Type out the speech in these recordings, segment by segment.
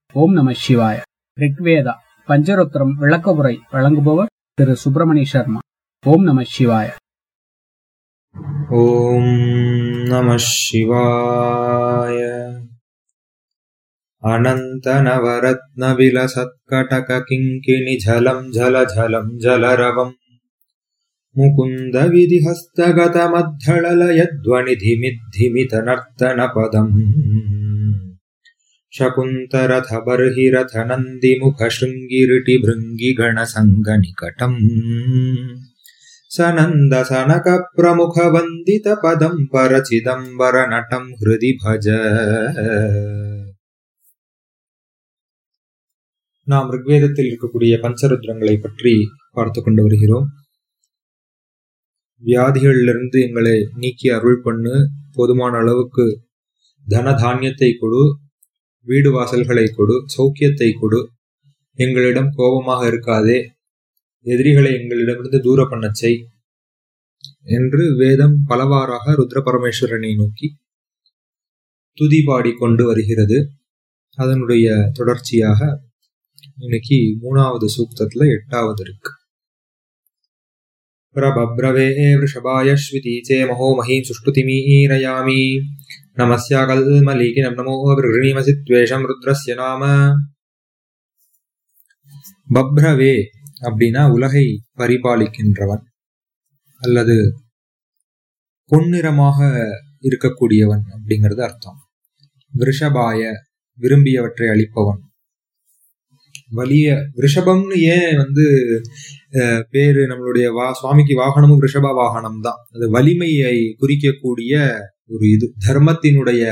ஓம் நம சிவாய ரிக்வேதா பஞ்சருத்திரம் விளக்கவுரை வழங்குபவர் திரு சுப்பிரமணிய சர்மா ஓம் நம சிவாய ॐ नमः शिवाय अनन्तनवरत्नविलसत्कटककिङ्किणिझलम् झलझलम् जलरवम् मुकुन्दविधिहस्तगतमद्धळलयध्वनिधिमिद्धिमितनर्तनपदम् शकुन्तरथबर्हिरथनन्दिमुखशृङ्गिरिटिभृङ्गिगणसङ्गनिकटम् सनन्दसनकप्रमुखवन्दितपदम् परचिदम्बरनटम् हृदि भज நாம் ரிக்வேதத்தில் இருக்கக்கூடிய பஞ்சருத்ரங்களை பற்றி பார்த்து கொண்டு வருகிறோம் வியாதிகளிலிருந்து எங்களை நீக்கி அருள் பண்ணு போதுமான அளவுக்கு தன தானியத்தை கொடு வீடு வாசல்களை கொடு சௌக்கியத்தை கொடு எங்களிடம் கோபமாக இருக்காதே எதிரிகளை எங்களிடமிருந்து தூர பண்ணச் செய் என்று வேதம் பலவாறாக ருத்ர பரமேஸ்வரனை நோக்கி துதி பாடி கொண்டு வருகிறது அதனுடைய தொடர்ச்சியாக இன்னைக்கு மூணாவது சூக்தத்துல எட்டாவது இருக்கு பிரபப்ரவே விஷபாயஸ்விதீச்சே மகோ மகீம் சுஷ்டுதிமீரயாமி நமஸ்யா கல்மலீகினம் நமோ விருணீமசி துவேஷம் ருத்ரஸ்ய நாம பப்ரவே அப்படின்னா உலகை பரிபாலிக்கின்றவன் அல்லது பொன்னிறமாக இருக்கக்கூடியவன் அப்படிங்கிறது அர்த்தம் விருஷபாய விரும்பியவற்றை அளிப்பவன் வலிய ரிஷபம்னு ஏன் வந்து பேரு நம்மளுடைய வா சுவாமிக்கு வாகனமும் ரிஷப வாகனம் தான் அது வலிமையை குறிக்கக்கூடிய ஒரு இது தர்மத்தினுடைய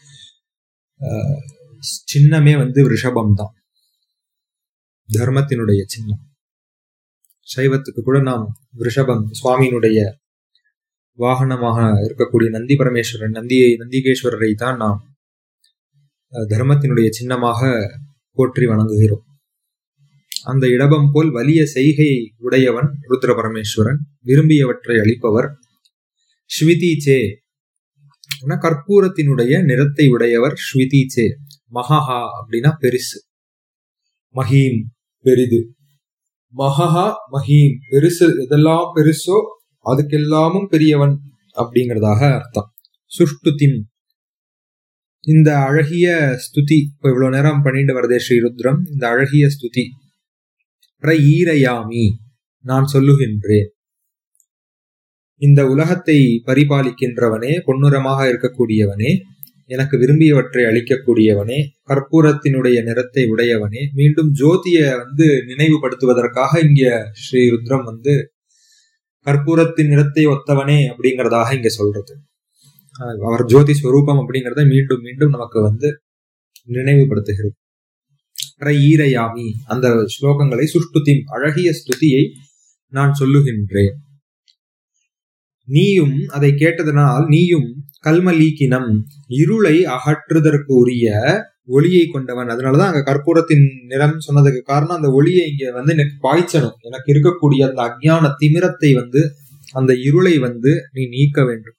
சின்னமே வந்து ரிஷபம் தான் தர்மத்தினுடைய சின்னம் சைவத்துக்கு கூட நாம் ரிஷபம் சுவாமியினுடைய வாகனமாக இருக்கக்கூடிய நந்தி பரமேஸ்வரன் நந்தியை நந்திகேஸ்வரரை தான் நாம் தர்மத்தினுடைய சின்னமாக போற்றி வணங்குகிறோம் அந்த இடபம் போல் வலிய செய்கை உடையவன் ருத்ர பரமேஸ்வரன் விரும்பியவற்றை அளிப்பவர் ஸ்விதீச்சே கற்பூரத்தினுடைய நிறத்தை உடையவர் ஸ்விதீச்சே மகஹா அப்படின்னா பெருசு மஹீம் பெரிது மகஹா மஹீம் பெருசு எதெல்லாம் பெருசோ அதுக்கெல்லாமும் பெரியவன் அப்படிங்கிறதாக அர்த்தம் சுஷ்டுதிம் இந்த அழகிய ஸ்துதி இப்போ இவ்வளவு நேரம் பண்ணிட்டு வரதே ஸ்ரீருத்ரம் இந்த அழகிய ஸ்துதி ஈரயாமி நான் சொல்லுகின்றேன் இந்த உலகத்தை பரிபாலிக்கின்றவனே பொன்னுரமாக இருக்கக்கூடியவனே எனக்கு விரும்பியவற்றை அளிக்கக்கூடியவனே கற்பூரத்தினுடைய நிறத்தை உடையவனே மீண்டும் ஜோதிய வந்து நினைவுபடுத்துவதற்காக இங்க ஸ்ரீ ருத்ரம் வந்து கற்பூரத்தின் நிறத்தை ஒத்தவனே அப்படிங்கிறதாக இங்க சொல்றது அவர் ஜோதி ஸ்வரூபம் அப்படிங்கிறத மீண்டும் மீண்டும் நமக்கு வந்து நினைவுபடுத்துகிறது ஈரயாமி அந்த ஸ்லோகங்களை சுஷ்டுதி அழகிய ஸ்துதியை நான் சொல்லுகின்றேன் நீயும் அதை கேட்டதனால் நீயும் கல்மலீக்கினம் இருளை அகற்றுதற்கு உரிய ஒளியை கொண்டவன் அதனாலதான் அங்க கற்பூரத்தின் நிறம் சொன்னதுக்கு காரணம் அந்த ஒளியை இங்க வந்து எனக்கு பாய்ச்சணும் எனக்கு இருக்கக்கூடிய அந்த அஜ்ஞான திமிரத்தை வந்து அந்த இருளை வந்து நீ நீக்க வேண்டும்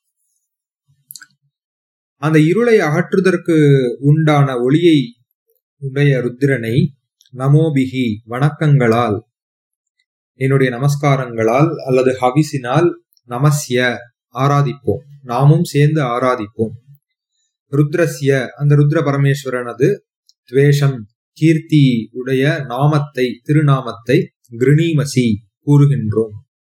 அந்த இருளை அகற்றுதற்கு உண்டான ஒளியை உடைய ருத்திரனை நமோபிகி வணக்கங்களால் என்னுடைய நமஸ்காரங்களால் அல்லது ஹவிசினால் நமஸ்ய ஆராதிப்போம் நாமும் சேர்ந்து ஆராதிப்போம் ருத்ரஸ்ய அந்த ருத்ர பரமேஸ்வரனது துவேஷம் கீர்த்தி உடைய நாமத்தை திருநாமத்தை கிருணீமசி கூறுகின்றோம்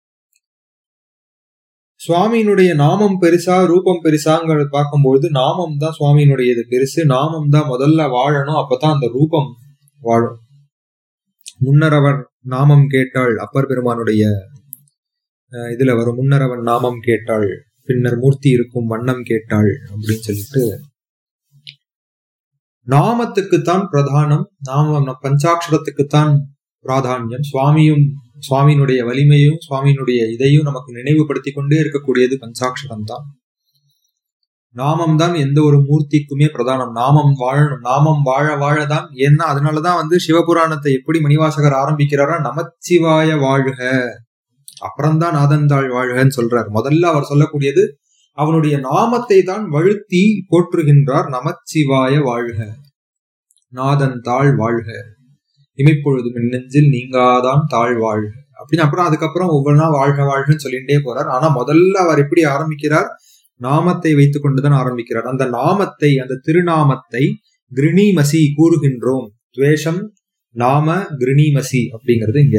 சுவாமியினுடைய நாமம் பெருசா ரூபம் பெருசாங்கிறத பார்க்கும்போது நாமம் தான் சுவாமியினுடையது பெருசு நாமம் தான் முதல்ல வாழணும் அப்பதான் அந்த ரூபம் வாழும் முன்னர் அவர் நாமம் கேட்டாள் அப்பர் பெருமானுடைய இதுல வரும் முன்னர் அவன் நாமம் கேட்டாள் பின்னர் மூர்த்தி இருக்கும் வண்ணம் கேட்டாள் அப்படின்னு சொல்லிட்டு நாமத்துக்குத்தான் பிரதானம் நாம பஞ்சாட்சரத்துக்குத்தான் பிராதானியம் சுவாமியும் சுவாமியினுடைய வலிமையும் சுவாமியினுடைய இதையும் நமக்கு நினைவுபடுத்தி கொண்டே இருக்கக்கூடியது பஞ்சாட்சரம் தான் நாமம் தான் எந்த ஒரு மூர்த்திக்குமே பிரதானம் நாமம் வாழணும் நாமம் வாழ வாழதான் ஏன்னா அதனாலதான் வந்து சிவபுராணத்தை எப்படி மணிவாசகர் ஆரம்பிக்கிறாரா நமச்சிவாய வாழ்க அப்புறம்தான் நாதந்தாள் வாழ்கன்னு சொல்றார் முதல்ல அவர் சொல்லக்கூடியது அவனுடைய நாமத்தை தான் வழுத்தி போற்றுகின்றார் நமச்சிவாய வாழ்க நாதன் தாழ் வாழ்க இமைப்பொழுது நெஞ்சில் நீங்காதான் தாழ் வாழ்க அப்படின்னு அப்புறம் அதுக்கப்புறம் ஒவ்வொன்றா வாழ்க வாழ்கன்னு சொல்லிட்டே போறார் ஆனா முதல்ல அவர் எப்படி ஆரம்பிக்கிறார் நாமத்தை வைத்துக் கொண்டுதான் ஆரம்பிக்கிறார் அந்த நாமத்தை அந்த திருநாமத்தை கிருணிமசி கூறுகின்றோம் துவேஷம் நாம கிருணிமசி அப்படிங்கிறது இங்க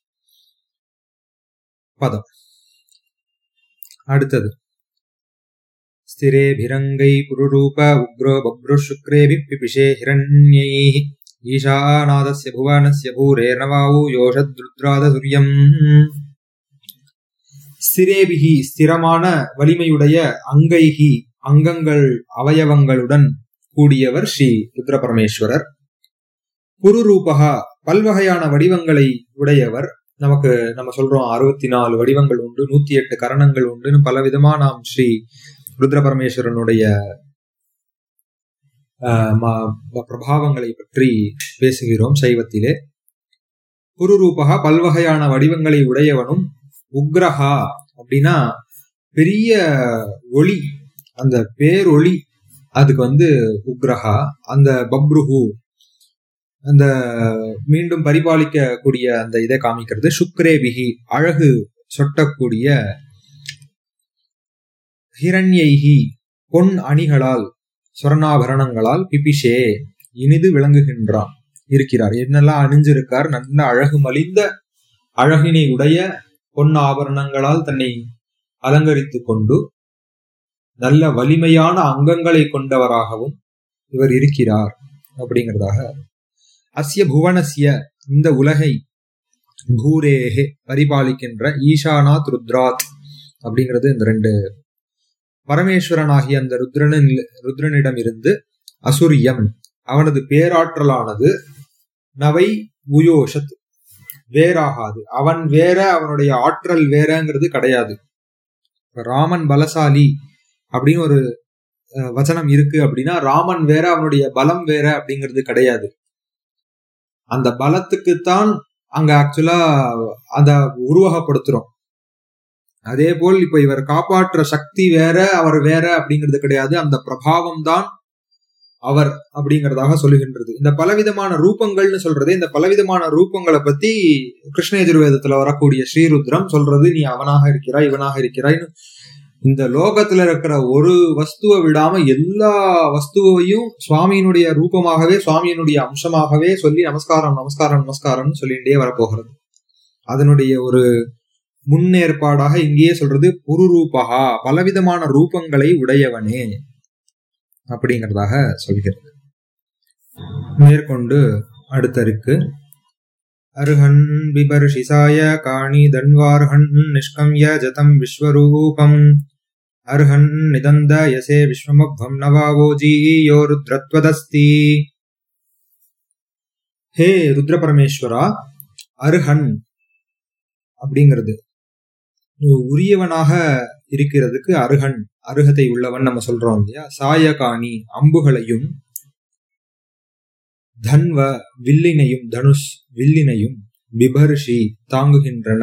பதம் அடுத்தது स्थिरेभिरङ्गै पुरुरूप उग्रो बभ्रुः शुक्रेभिः पिपिषे हिरण्यैः ஈஷாநாதஸ்ய புவனஸ்ய பூரேர்ணவாவு யோஷத்ருத்ராதசுரியம் ஸ்திரேபிகி ஸ்திரமான வலிமையுடைய அங்கைகி அங்கங்கள் அவயவங்களுடன் கூடியவர் ஸ்ரீ ருத்ர பரமேஸ்வரர் புருரூபகா பல்வகையான வடிவங்களை உடையவர் நமக்கு நம்ம சொல்றோம் அறுபத்தி நாலு வடிவங்கள் உண்டு நூத்தி எட்டு கரணங்கள் உண்டுன்னு பல விதமா நாம் ஸ்ரீ ருத்ர பரமேஸ்வரனுடைய பிரபாவங்களை பற்றி பேசுகிறோம் சைவத்திலே குருரூபகா பல்வகையான வடிவங்களை உடையவனும் உக்ரஹா அப்படின்னா பெரிய ஒளி அந்த பேரொளி அதுக்கு வந்து உக்ரஹா அந்த பப்ருஹு அந்த மீண்டும் பரிபாலிக்கக்கூடிய அந்த இதை காமிக்கிறது சுக்ரேபிகி அழகு சொட்டக்கூடிய ஹிரண்யைகி பொன் அணிகளால் சுவர்ணாபரணங்களால் பிபிஷே இனிது விளங்குகின்றான் இருக்கிறார் என்னெல்லாம் அணிஞ்சிருக்கார் நல்ல அழகு மலிந்த அழகினை உடைய பொன் ஆபரணங்களால் தன்னை அலங்கரித்துக் கொண்டு நல்ல வலிமையான அங்கங்களை கொண்டவராகவும் இவர் இருக்கிறார் அப்படிங்கிறதாக அஸ்ய புவனஸ்ய இந்த உலகை பூரேகே பரிபாலிக்கின்ற ஈஷானாத் ருத்ராத் அப்படிங்கிறது இந்த ரெண்டு பரமேஸ்வரனாகிய அந்த ருத்ரனின் ருத்ரனிடம் இருந்து அசுரியம் அவனது பேராற்றலானது நவை உயோஷத் வேறாகாது அவன் வேற அவனுடைய ஆற்றல் வேறங்கிறது கிடையாது ராமன் பலசாலி அப்படின்னு ஒரு வச்சனம் இருக்கு அப்படின்னா ராமன் வேற அவனுடைய பலம் வேற அப்படிங்கிறது கிடையாது அந்த பலத்துக்குத்தான் அங்க ஆக்சுவலா அந்த உருவகப்படுத்துறோம் அதே போல் இப்ப இவர் காப்பாற்ற சக்தி வேற அவர் வேற அப்படிங்கிறது கிடையாது அந்த பிரபாவம் தான் அவர் அப்படிங்கிறதாக சொல்லுகின்றது இந்த பலவிதமான ரூபங்கள்னு சொல்றது இந்த பலவிதமான ரூபங்களை பத்தி கிருஷ்ண எதிர்வேதத்துல வரக்கூடிய ஸ்ரீருத்ரம் சொல்றது நீ அவனாக இருக்கிறாய் இவனாக இருக்கிறாய்னு இந்த லோகத்துல இருக்கிற ஒரு வஸ்துவை விடாம எல்லா வஸ்துவையும் சுவாமியினுடைய ரூபமாகவே சுவாமியினுடைய அம்சமாகவே சொல்லி நமஸ்காரம் நமஸ்காரம் நமஸ்காரம்னு சொல்லிட்டே வரப்போகிறது அதனுடைய ஒரு முன்னேற்பாடாக இங்கேயே சொல்றது புருரூபகா பலவிதமான ரூபங்களை உடையவனே அப்படிங்கிறதாக சொல்கிறது மேற்கொண்டு அடுத்தருக்கு அருஹன் பிபர்ஷிசாய காணி தன்வார்ஹன் நிஷ்கம்ய ஜதம் விஸ்வரூபம் அர்ஹன் நிதந்த யசே விஸ்வமப்வம் நவாவோஜீயோ ருத்ரத்வதஸ்தி ஹே ருத்ர பரமேஸ்வரா அருஹன் அப்படிங்கிறது உரியவனாக இருக்கிறதுக்கு அருகன் அருகதை உள்ளவன் நம்ம சொல்றோம் இல்லையா சாயகாணி அம்புகளையும் தன்வ வில்லினையும் தனுஷ் வில்லினையும் பிபர்ஷி தாங்குகின்றன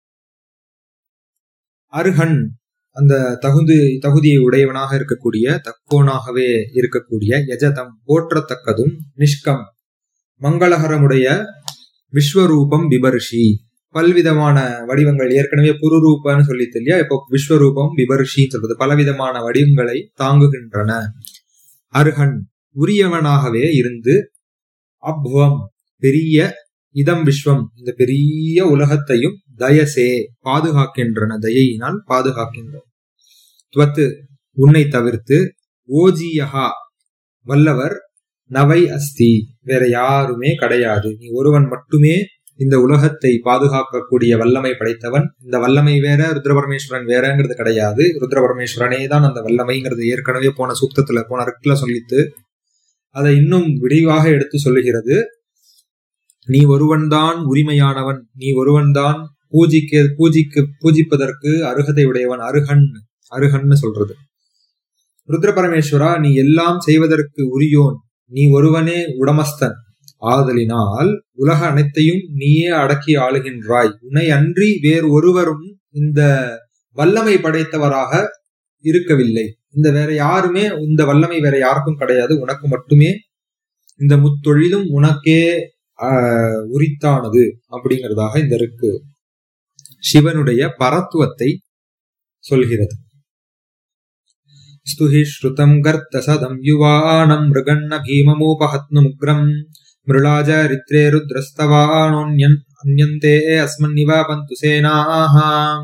அருகன் அந்த தகுதி தகுதியை உடையவனாக இருக்கக்கூடிய தக்கோனாகவே இருக்கக்கூடிய யஜதம் போற்றத்தக்கதும் நிஷ்கம் மங்களகரமுடைய விஸ்வரூபம் பிபர்ஷி பல்விதமான வடிவங்கள் ஏற்கனவே புருரூபன்னு சொல்லிட்டு இல்லையா இப்போ விஸ்வரூபம் விபர்ஷின்னு சொல்றது பலவிதமான வடிவங்களை தாங்குகின்றன அருகன் உரியவனாகவே இருந்து அப்வம் பெரிய இதம் விஸ்வம் இந்த பெரிய உலகத்தையும் தயசே பாதுகாக்கின்றன தயையினால் பாதுகாக்கின்றன துவத்து உன்னை தவிர்த்து ஓஜியகா வல்லவர் நவை அஸ்தி வேற யாருமே கிடையாது நீ ஒருவன் மட்டுமே இந்த உலகத்தை பாதுகாக்கக்கூடிய வல்லமை படைத்தவன் இந்த வல்லமை வேற ருத்ரபரமேஸ்வரன் வேறங்கிறது கிடையாது ருத்ரபரமேஸ்வரனே தான் அந்த வல்லமைங்கிறது ஏற்கனவே போன சூக்தத்துல போன ரிக்ல சொல்லித்து அதை இன்னும் விரிவாக எடுத்து சொல்லுகிறது நீ ஒருவன்தான் உரிமையானவன் நீ ஒருவன்தான் பூஜிக்க பூஜிக்க பூஜிப்பதற்கு அருகதை உடையவன் அருகன் அருகன்னு சொல்றது ருத்ர பரமேஸ்வரா நீ எல்லாம் செய்வதற்கு உரியோன் நீ ஒருவனே உடமஸ்தன் ஆதலினால் உலக அனைத்தையும் நீயே அடக்கி ஆளுகின்றாய் உன்னை அன்றி வேறு ஒருவரும் இந்த வல்லமை படைத்தவராக இருக்கவில்லை இந்த வேற யாருமே இந்த வல்லமை வேற யாருக்கும் கிடையாது உனக்கு மட்டுமே இந்த முத்தொழிலும் உனக்கே ஆஹ், உரித்தானது அப்படிங்கிறதாக இந்த இருக்கு சிவனுடைய பரத்துவத்தை சொல்கிறது ஸ்துஹி ஸ்ருதம் கர்த்த சதம் யுவானம் மிருகண்ண பீமமூபஹத்னுமுக்ரம் மிருளாஜரித்ரே ருத்ரஸ்தவானோன்யன் அந்யந்தே அஸ்மன்னிவாபந்து சேனாஹ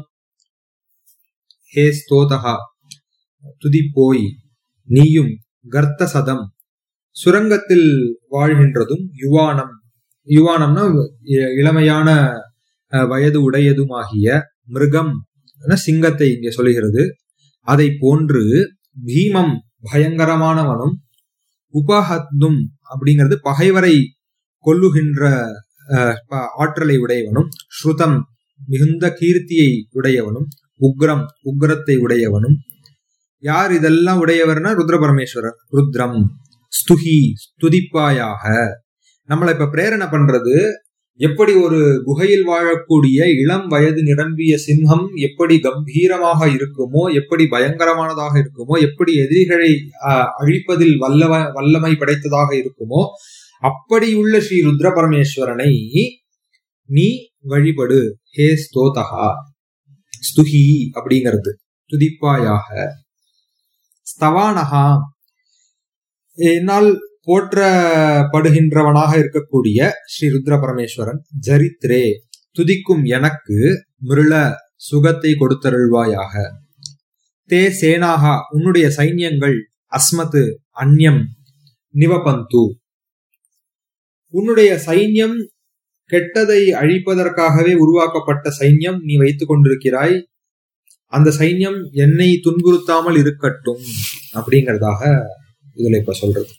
ஹே ஸ்தோதா துதி போய் நீயும் கர்த்த சதம் சுரங்கத்தில் வாழ்கின்றதும் யுவானம் யுவானம்னா இ- இளமையான அஹ், வயது உடையதுமாகிய மிருகம் என சிங்கத்தை இங்கே சொல்கிறது அதை போன்று பீமம் பயங்கரமானவனும் உபஹத்தும் அப்படிங்கிறது பகைவரை கொல்லுகின்ற அஹ், ப- ஆற்றலை உடையவனும் ஸ்ருதம் மிகுந்த கீர்த்தியை உடையவனும் உக்ரம் உக்ரத்தை உடையவனும் யார் இதெல்லாம் உடையவர்னா ருத்ர பரமேஸ்வரர் ருத்ரம் ஸ்துஹி ஸ்துதிப்பாயாக நம்மளை இப்ப பிரேரணை பண்றது எப்படி ஒரு குகையில் வாழக்கூடிய இளம் வயது நிரம்பிய சிங்கம் எப்படி கம்பீரமாக இருக்குமோ எப்படி பயங்கரமானதாக இருக்குமோ எப்படி எதிரிகளை ஆஹ், அழிப்பதில் வல்லவ வல்லமை படைத்ததாக இருக்குமோ அப்படியுள்ள ஸ்ரீ ருத்ர பரமேஸ்வரனை நீ வழிபடு ஹே ஸ்தோதகா ஸ்துஹி அப்படிங்கிறது துதிப்பாயாக ஸ்தவானகா என்னால் போற்றப்படுகின்றவனாக இருக்கக்கூடிய ஸ்ரீ ருத்ர பரமேஸ்வரன் ஜரித்ரே துதிக்கும் எனக்கு மிருள சுகத்தை கொடுத்தருள்வாயாக தே சேனாகா உன்னுடைய சைன்யங்கள் அஸ்மத்து அந்யம் நிவபந்து உன்னுடைய சைன்யம் கெட்டதை அழிப்பதற்காகவே உருவாக்கப்பட்ட சைன்யம் நீ வைத்துக் கொண்டிருக்கிறாய் அந்த சைன்யம் என்னை துன்புறுத்தாமல் இருக்கட்டும் அப்படிங்கறதாக இதுல இப்ப சொல்றது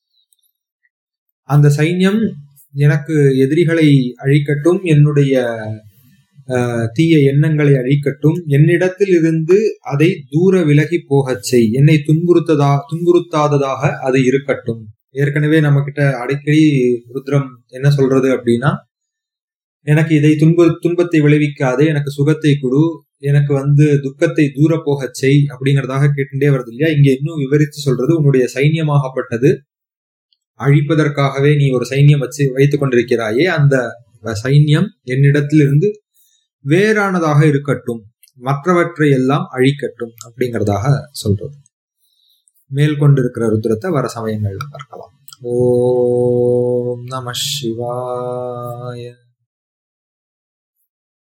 அந்த சைன்யம் எனக்கு எதிரிகளை அழிக்கட்டும் என்னுடைய அஹ், தீய எண்ணங்களை அழிக்கட்டும் என்னிடத்தில் இருந்து அதை தூர விலகி போகச் செய் என்னை துன்புறுத்ததா துன்புறுத்தாததாக அது இருக்கட்டும் ஏற்கனவே நம்ம கிட்ட அடிக்கடி ருத்ரம் என்ன சொல்றது அப்படின்னா எனக்கு இதை துன்ப துன்பத்தை விளைவிக்காதே எனக்கு சுகத்தை கொடு எனக்கு வந்து துக்கத்தை தூர போகச் செய் அப்படிங்கறதாக கேட்டுட்டே வருது இல்லையா இங்க இன்னும் விவரித்து சொல்றது உன்னுடைய சைன்யமாகப்பட்டது அழிப்பதற்காகவே நீ ஒரு சைன்யம் வச்சு வைத்துக் கொண்டிருக்கிறாயே அந்த சைன்யம் என்னிடத்திலிருந்து வேறானதாக இருக்கட்டும் மற்றவற்றை எல்லாம் அழிக்கட்டும் அப்படிங்கறதாக சொல்றது மேல் கொண்டிருக்கிற ருத்ரத்தை வர சமயங்கள்ல பார்க்கலாம் ஓம் நம சிவாய